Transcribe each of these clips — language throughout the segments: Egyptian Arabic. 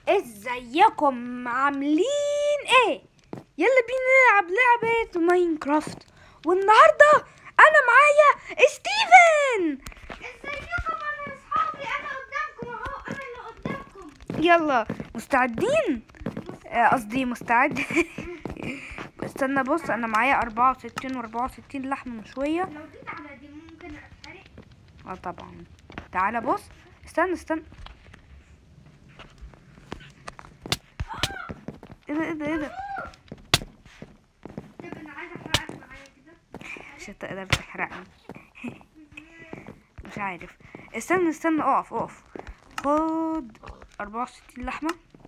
ازيكم عاملين ايه يلا بينا نلعب لعبة ماينكرافت والنهاردة انا معايا ستيفن ازيكم انا اصحابي انا قدامكم اهو انا اللي قدامكم يلا مستعدين آه، قصدي مستعد استنى بص انا معايا أربعة وستين وأربعة وستين لحمة مشوية لو جيت على دي ممكن اتحرق اه طبعا تعالى بص استنى استنى ايه ده ايه ده ايه ده طب انا عايزه احرقك معايا كده مش هتقدر تحرقني مش عارف استنى استنى اقف اقف خد أربعة وستين لحمة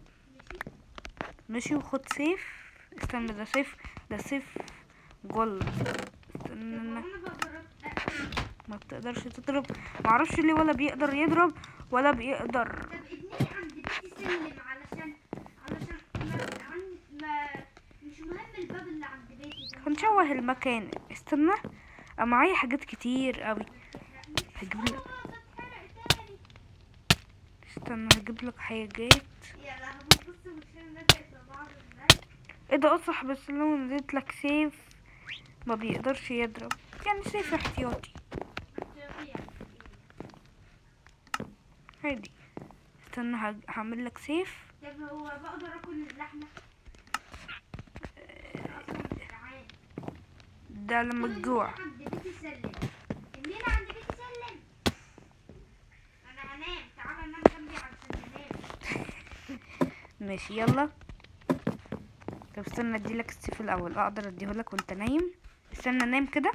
ماشي وخد سيف استنى ده سيف ده سيف جولد استنى طب انا بقدر ما بتقدرش تضرب معرفش ليه ولا بيقدر يضرب ولا بيقدر طب ابني عند بيتي سلم علشان علشان ما عن- ما مش مهم الباب اللي عند بيتي ده هنشوه المكان استنى أنا معايا حاجات كتير قوي هجيب لك اتحرق تاني استنى هجيب لك حاجات يا لهوي بص وشنا لازق في بعض ازاي ايه ده اصح بس لو نزلت لك سيف ما بيقدرش يضرب يعني سيف احتياطي عادي استنى هج- هعمل لك سيف طب هو بقدر اكل اللحمه اصلا جعان ده لما تجوع عند بيتي سلم الليلة عند بيتي سلم انا هنام تعالى نام جنبي علشان انام ماشي يلا طب استنى اديلك السيف الاول اقدر اديهولك وانت نايم استنى نام كده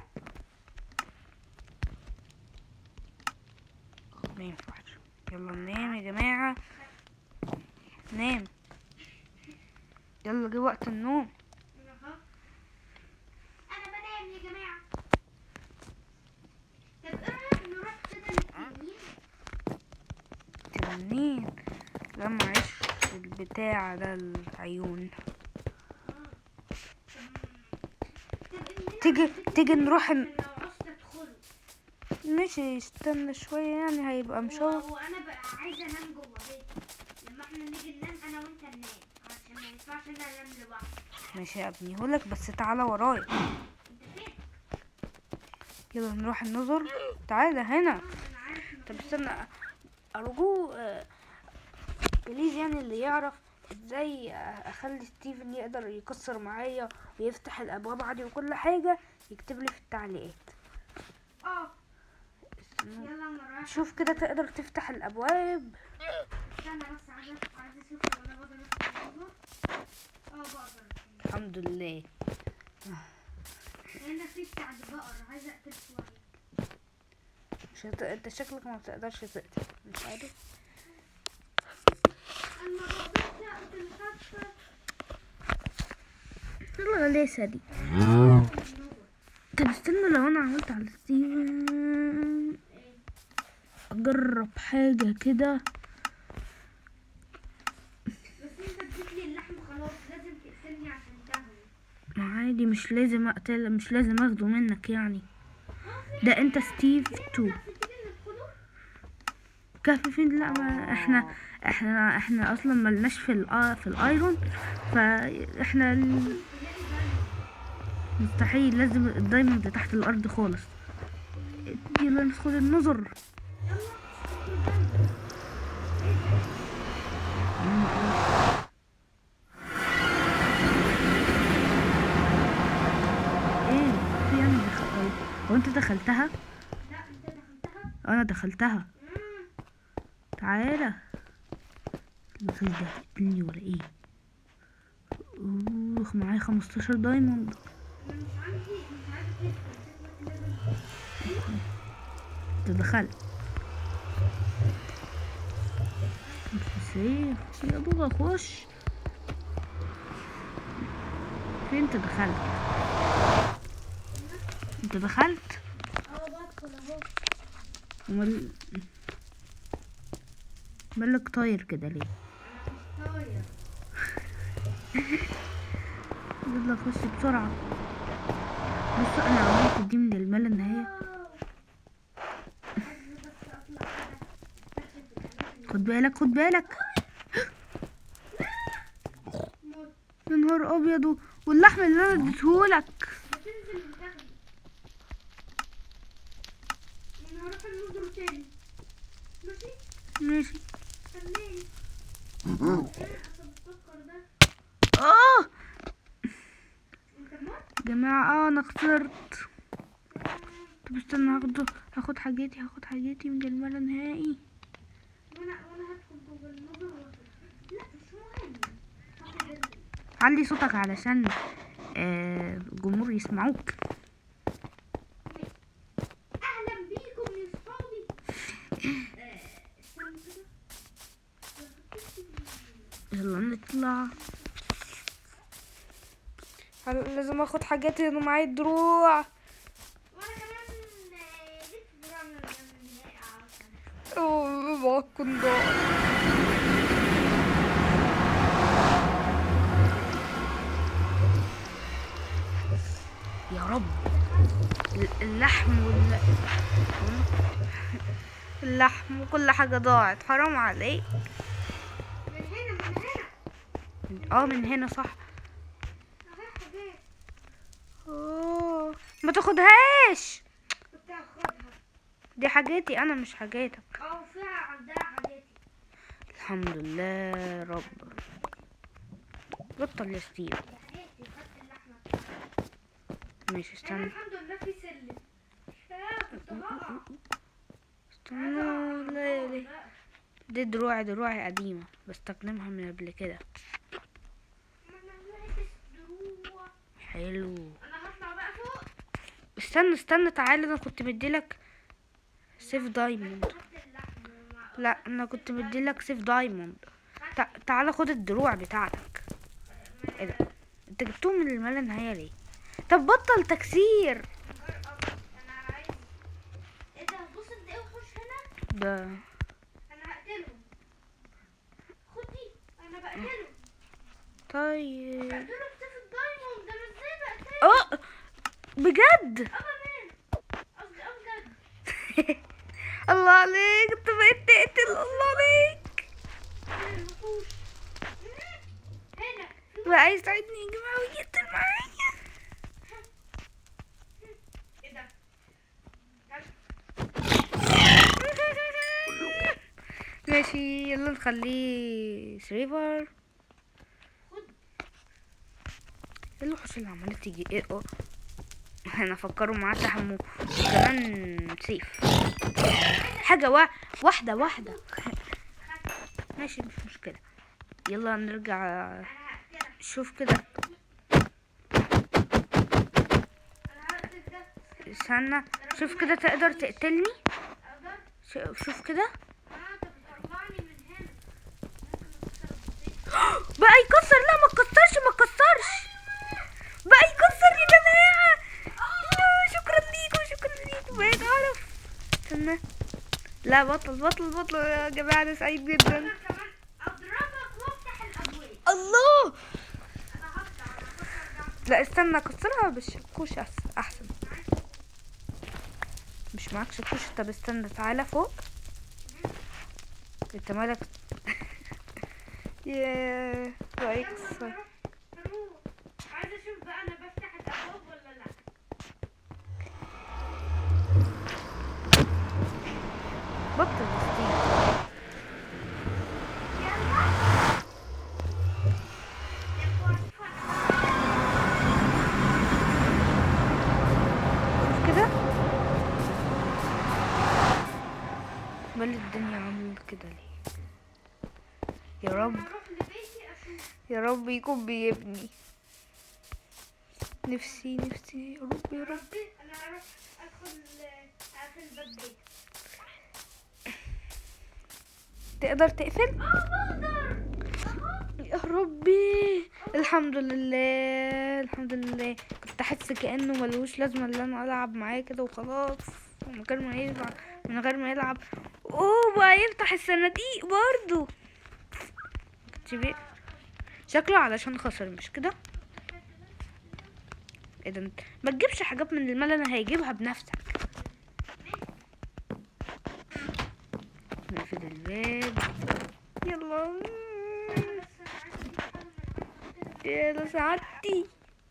ما ينفعش يلا ننام يا جماعة نام يلا جه وقت النوم أهو. انا بنام يا جماعة طب ايه رأيك نروح كده للتنين تنين لا معلش البتاع ده العيون طب الليلة تيجي عند بيتي تيجي سلم نروح ن- عشان لو عوزت ادخله ماشي استنى شوية يعني هيبقى مشوق و- وانا بقى عايزة انام جوه بيتي لما احنا نيجي ننام انا وانت ننام عشان ما ينفعش انا انام لوحدي ماشي يا ابني هقولك بس تعالى ورايا انت فين؟ يلا نروح النظر تعالى هنا انا عارف طب استنى ارجوه آه، بليز يعني اللي يعرف ازاي آه، اخلي ستيفن يقدر يكسر معايا ويفتح الابواب عادي وكل حاجه يكتب لي في التعليقات اه استنى. يلا انا رايح شوف كده تقدر تفتح الابواب استنى بس عايزة عايزة اشوف لو انا بقدر افتح النور اه بقدر الحمد لله هنا في بتاع البقر عايزة اقتل شوية مش هت... انت شكلك ما بتقدرش تقتل مش عارف انا ما بقدرش اقتل حتى الغلاسه دي طب استنى لو انا عملت على ستيفن اجرب حاجه كده بس انت اديت لي اللحم خلاص لازم تقتلني عشان تهوي ما عادي مش لازم اقتل مش لازم اخده منك يعني ده انت ستيف تو تيجي ندخله كهف فين لا ما احنا احنا احنا اصلا ملناش في الآ في الايرون فاحنا ال- مستحيل لازم الدايموند تحت الارض خالص يلا ندخل النظر ايه في يعني دخل... هو انت دخلتها لا انت دخلتها انا دخلتها تعالى المفروض ده هتقتلني ولا ايه اوه معايا 15 دايموند انا مش عندي مش عايزة تدخل شكلك لازم انت دخلت بس ايه يا بابا خش فين انت دخلت انت دخلت اه بدخل اهو امال مالك طاير كده ليه طاير يلا خش بسرعة بص انا عملت دي من المال ان هي عايزة بس اطلع كده خد بالك خد بالك يا نهار ابيض و- واللحم اللي انا اديتهولك بتنزل وتاخده انا هروح المزرعة تاني ماشي ماشي خليني ايه اصل السكر ده اه انت مت جماعة اه انا خسرت طب استنى هاخد هاخد حاجاتي هاخد حاجاتي من الملا نهائي وانا وانا هدخل جوه المزرعة وأطلع. لا مش مهم هاخد ال- علي صوتك علشان آه، الجمهور يسمعوك اهلا بيكم يا صحابي آه، استنى كده يلا نطلع هل- لازم اخد حاجاتي انا معايا دروع وانا كمان آه، جبت زرار من النهائي عشان اوه معاكم ضاع يا رب ال- اللحم وال اللحم وكل حاجة ضاعت حرام عليك من هنا من هنا اه من هنا صح اهي حاجات اوه ما تاخدهاش كنت هاخدها دي حاجاتي انا مش حاجاتك اه فيها عندها حاجاتي الحمد لله يا رب بطل يا ستيف حياتي خدت اللحمة بتاعتي. ماشي انا استنى الحمد لله في سلم يا كنت هقع استنى لا لا دي دروعي دروعي قديمة بستخدمها من قبل كده ما انا لابس دروع حلو انا هطلع بقى فوق استنى استنى تعالى انا كنت مديلك سيف دايموند خدت اللحمة مع- لا انا كنت مديلك سيف دايموند تع... تعالى خد الدروع بتاعتك ايه ده انت جبتهم من الملا نهاية ليه طب بطل تكسير انا عايز ايه ده بص قد ايه وحوش هنا ده انا هقتلهم خد دي انا بقتلهم طيب بقتلهم بسيف الدايموند ده انا ازاي بقتلهم اه بجد ابا مان قصدي ابجد الله عليك انت بقيت تقتل الله عليك من الوحوش هنا في بقى عايز يساعدني يا جماعة ويقتل معايا ايه ده تعال. ماشي يلا نخليه سريفر خد ايه الوحوش اللي عمالة تيجي ايه اه انا افكروا معاه سهم وكمان سيف حاجة وا... واحدة واحدة ماشي مش مشكلة يلا نرجع انا هقتلك شوف كده انا هقتل ده استنى شوف كده تقدر تقتلني اقدر شوف- شوف كده اه انت بتطلعني من هنا ممكن اكسر البطيخ بقى يكسر لا ما تكسرش ما تكسرش بقى يكسر يا جماعة يا شكرا ليكم شكرا ليكم بقيت اعرف استنى لا بطل بطل بطل يا جماعة انا سعيد جدا انا كمان اضربك وافتح الابواب الله انا هقطع انا هقطع ده لا استنى اكسرها بالشكوش أحس- احسن مش معاك شكوش طب استنى تعالى فوق انت مالك ياه بقى يلا يكسر نروح نروح عايزه اشوف بقى انا بفتح الابواب ولا لا بطل ستيف يلا شوف كده مال الدنيا عامل كده ليه يا رب اروح لبيتي اشوف يا رب يكون بيبني نفسي نفسي يا رب يا رب ربي انا هروح ادخل اقفل باب بيتي تقدر تقفل اه بقدر يا ربي الحمد لله الحمد لله كنت احس كانه ملوش لازمه ان انا العب معاه كده وخلاص من غير ما يلعب من غير ما يلعب اوه بقى يفتح الصناديق برضو كنت بي- شكله علشان خسر مش كده ايه ده انت ما تجيبش حاجات من المال انا هيجيبها بنفسك نقفل الباب يلا بس انا عايزه اجيب حاجه من عندك كده يا لو سعادتي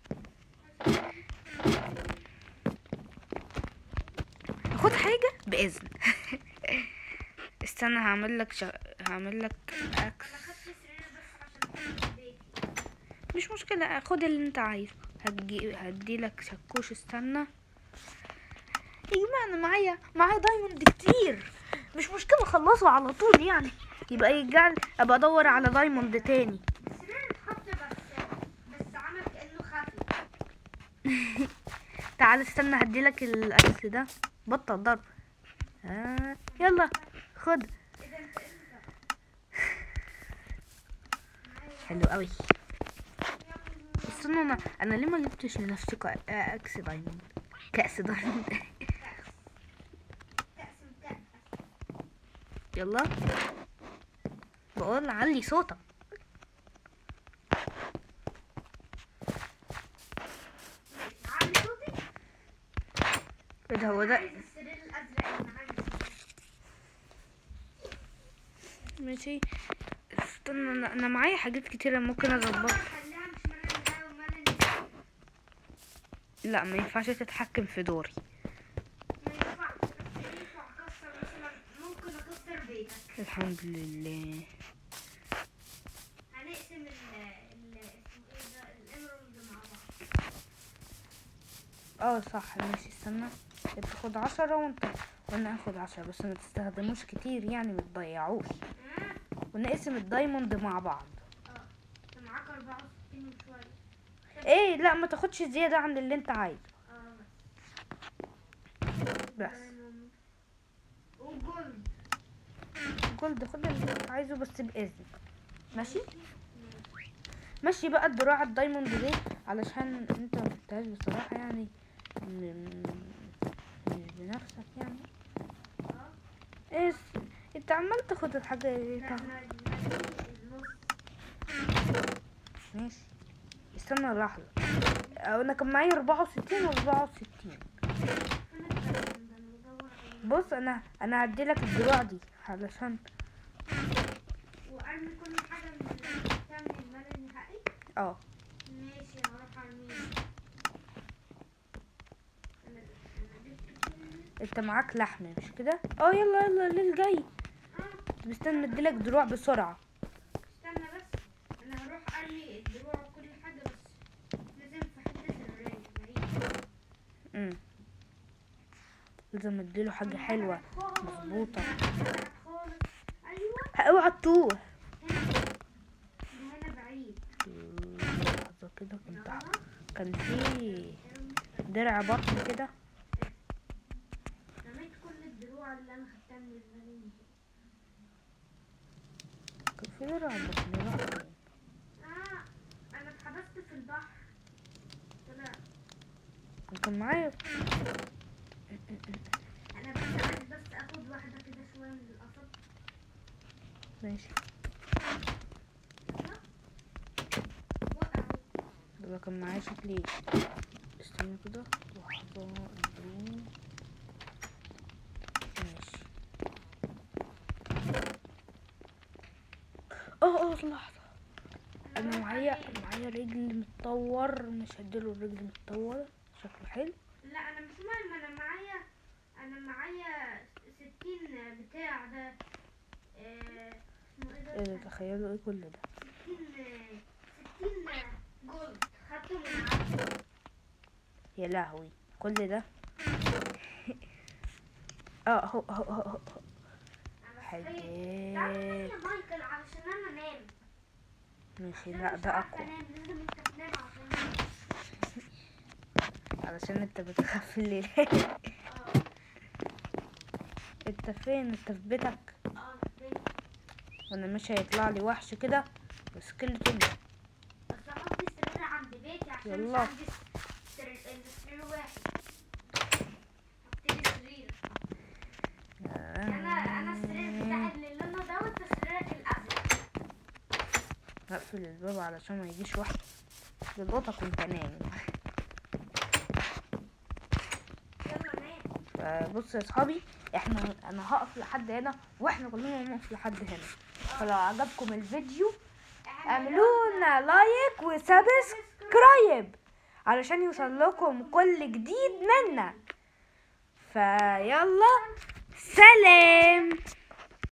خد حاجة بإذن استنى هعمل لك شغ... هعمل لك اكس انا خدت سرير بس عشان اكون في البيت مش مشكلة خد اللي انت عايزه هدي هديلك شاكوش استنى يا جماعة انا معايا معايا دايموند كتير مش مشكلة خلصه على طول يعني يبقى يرجع ابقى ادور على دايموند تاني السرير اتحط بس بس عمل كانه خفي تعال استنى هديلك الاكل ده بطل ضرب آه. يلا خد اذا انت انت حلو قوي استنى انا انا ليه ما جبتش لنفسي كا- آه، اكس دايموند كأس دايموند تقسم كأس يلا بقول علي صوتك عامل صوتي ايه ده هو أنا ده عايز السرير الازرق انا عايز ماشي استنى انا, أنا معايا حاجات كتيرة ممكن اظبطها خليها مش مرة الهوا ومرة النساء. لا ما ينفعش تتحكم في دوري ما ينفعش بس ينفع اكسر مثلا ممكن اكسر بيتك الحمد لله هنقسم ال ال اسمه ايه ده الاميرالد مع بعض اه صح ماشي استنى انت تاخد عشرة وانت وانا اخد عشرة بس ما تستخدموش كتير يعني ما تضيعوش ها ونقسم الدايموند مع بعض اه انت معاك 64 وشوية ايه لا ما تاخدش زيادة عن اللي انت عايزه اه بس وجولد جولد خد اللي انت عايزه بس بإذن ماشي ماشي بقى الدراع الدايموند دي علشان انت ما جبتهاش بصراحة يعني م- مش بنفسك يعني اه ايه س- انت عمال تاخد الحاجة دي لا طب. انا النص ماشي استنى لحظة اه، انا كان معايا اربعة وستين واربعة وستين فين الكلام ده انا بدور عليه بص انا انا هديلك الدراع دي علشان وارمي كل حاجة من اللي بتعمل المال النهائي اه ماشي هروح ارميه انا انا جبت كل انت معاك لحم مش كده اه يلا يلا الليل جاي اه مستني اديلك دروع بسرعة استنى بس انا هروح ارمي الدروع وكل حاجة بس لازم في حتة سرية بعيد امم لازم اديله حاجة حلوة خالص. مظبوطة. خالص ايوه اوعى تتوه هنا ده هنا بعيد لحظة كده كنت ع- كان في درع بطن كده رميت كل الدروع اللي انا خدتها من المريض كان في درع بطن راح فين؟ اه انا اتحبست في البحر طلع كان معايا انا بس عايز بس اخد واحده كده شويه من القصب ماشي وقعوا ده كان معايا شكلي استنى كده لحظة الدرون ماشي اه اه لحظة انا معايا معايا رجل متطور مش هديله الرجل متطورة شكله حلو لا انا مش مهم انا معايا انا معايا ستين بتاع ده آه، اسمه ايه ايه ده ده تخيلوا ايه كل ده ستين ستين جولد خدته من عبد يا لهوي كل ده اه هو هو هو هو انا حاجات. صحيت تعالى يا مايكل علشان انا انام ماشي أنا لا مش ده عارفة اقوى انام لازم انت تنام عشان علشان انت بتخاف الليل اه انت فين انت في بيتك اه فين؟ وانا مش هيطلع لي وحش كده سكيلتون بس احط السرير عند بيتي عشان مش يلا. عندي سرير السرير واحد حط لي سرير انا انا السرير بتاعي اللي لونه ده وانت سريرك الازرق هقفل الباب علشان ما يجيش واحد بالقطة كنت نايم يلا نام فبص يا اصحابي احنا انا هقف لحد هنا واحنا كلنا هنقف لحد هنا فلو عجبكم الفيديو اعملوا لنا لايك وسبسكرايب علشان يوصل لكم كل جديد منا فيلا سلام